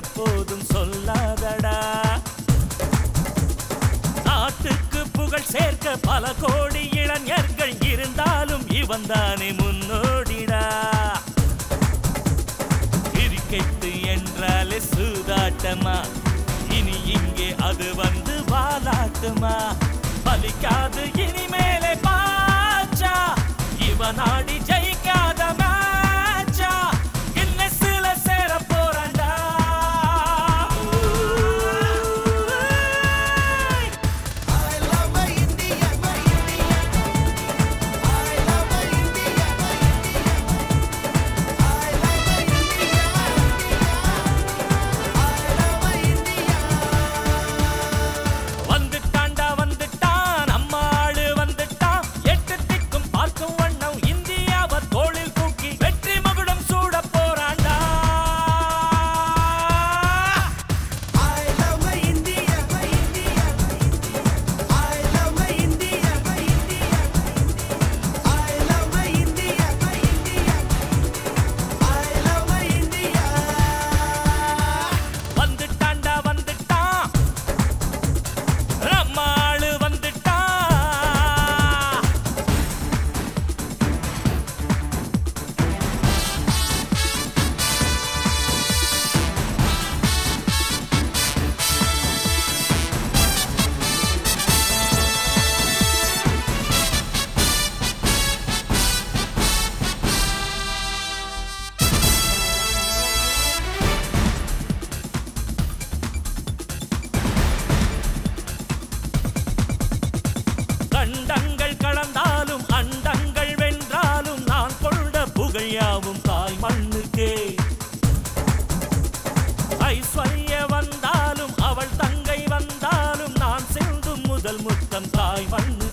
எப்போதும் சொல்லாதடா நாட்டுக்கு புகழ் சேர்க்க பல கோடி இளைஞர்கள் இருந்தாலும் இவன் தானே முன்னோடிடா கிரிக்கெட்டு என்றாலே சூதாட்டமா இனி இங்கே அது வந்து வாலாட்டுமா பலிக்காது இனிமேலே பாச்சா இவன் ஆடி ஜெயிக்காத மேட்சா கின்னஸ்ல சேர போறான்டா வந்துட்டான்டா வந்துட்டான் நம்ம ஆளு வந்துட்டான் எட்டு திக்கும் பார்க்கும் வண்ணம் இந்தியாவை தோளில் தூக்கி வெற்றி மகுடம் சூட போறான்டா வந்துட்டான்டா வந்துட்டான் நம்ம ஆளு வந்துட்டான் கண்டங்கள் கலந்தாலும் அண்டங்கள் வென்றாலும் நான் கொண்ட புகழ் யாவும் தாய் மண்ணுக்கே ஐஸ்வர்ய வந்தாலும் அவள் தங்கை வந்தாலும் நான் செல்லும் முதல் முத்தம் தாய் மண்ணு